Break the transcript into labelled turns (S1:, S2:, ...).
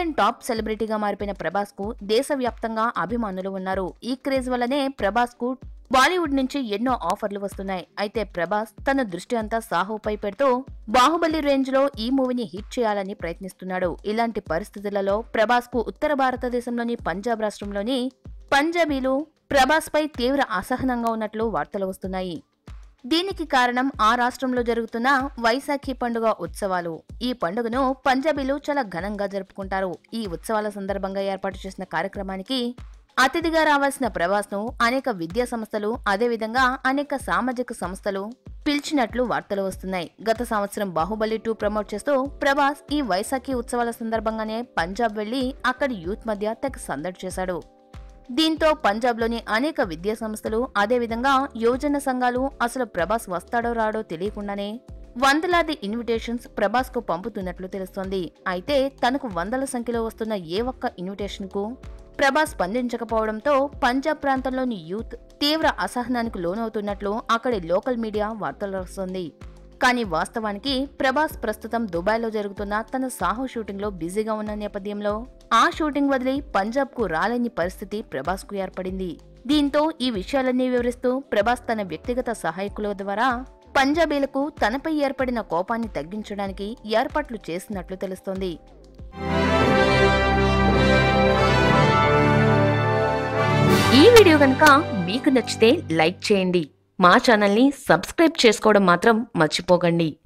S1: Indian top సెలబ్రిటీగా మారిపోయిన ప్రభాస్ కు దేశవ్యాప్తంగా అభిమానులు ఉన్నారు ఈ క్రేజ్ వల్లనే ప్రభాస్ కు బాలీవుడ్ నుంచి ఎన్నో ఆఫర్లు వస్తున్నాయి అయితే ప్రభాస్ తన దృష్టి అంతా సాహోపై పెడుతూ బాహుబలి రేంజ్ లో ఈ మూవీని హిట్ చేయాలని ప్రయత్నిస్తున్నాడు ఇలాంటి పరిస్థితులలో ప్రభాస్ కు ఉత్తర భారతదేశంలోని పంజాబ్ రాష్ట్రంలోని పంజాబీలు ప్రభాస్ పై తీవ్ర అసహనంగా ఉన్నట్లు వార్తలు వస్తున్నాయి దీనికి కారణం ఆ రాష్ట్రంలో జరుగుతున్న వైశాఖి పండుగ ఉత్సవాలు ఈ పండుగను పంజాబీలు చాలా ఘనంగా జరుపుకుంటారు ఈ ఉత్సవాల సందర్భంగా ఏర్పాటు చేసిన కార్యక్రమానికి అతిథిగా రావాల్సిన ప్రభాస్ ను అనేక విద్యా సంస్థలు అదేవిధంగా అనేక సామాజిక సంస్థలు పిలిచినట్లు వార్తలు వస్తున్నాయి గత సంవత్సరం బాహుబలి టూ ప్రమోట్ చేస్తూ ప్రభాస్ ఈ వైశాఖి ఉత్సవాల సందర్భంగానే పంజాబ్ వెళ్లి అక్కడి యూత్ మధ్య తెగ సందడి చేశాడు దీంతో పంజాబ్లోని అనేక విద్యా సంస్థలు అదేవిధంగా యువజన సంఘాలు అసలు ప్రభాస్ వస్తాడో రాడో తెలియకుండానే వందలాది ఇన్విటేషన్స్ ప్రభాస్ కు పంపుతున్నట్లు తెలుస్తోంది అయితే తనకు వందల సంఖ్యలో వస్తున్న ఏ ఒక్క ఇన్విటేషన్ కు ప్రభాస్ స్పందించకపోవడంతో పంజాబ్ ప్రాంతంలోని యూత్ తీవ్ర అసహనానికి లోనవుతున్నట్లు అక్కడి లోకల్ మీడియా వార్తలు రాస్తోంది కానీ వాస్తవానికి ప్రభాస్ ప్రస్తుతం దుబాయ్లో జరుగుతున్న తన సాహో షూటింగ్ లో బిజీగా ఉన్న నేపథ్యంలో ఆ షూటింగ్ వదిలి పంజాబ్ కు రాలేని పరిస్థితి ప్రభాస్ కు ఏర్పడింది దీంతో ఈ విషయాలన్నీ వివరిస్తూ ప్రభాస్ తన వ్యక్తిగత సహాయకుల ద్వారా పంజాబీలకు తనపై ఏర్పడిన కోపాన్ని తగ్గించడానికి ఏర్పాట్లు చేసినట్లు తెలుస్తోంది ఈ వీడియో కనుక మీకు నచ్చితే లైక్ చేయండి మా ఛానల్ని సబ్స్క్రైబ్ చేసుకోవడం మాత్రం మర్చిపోకండి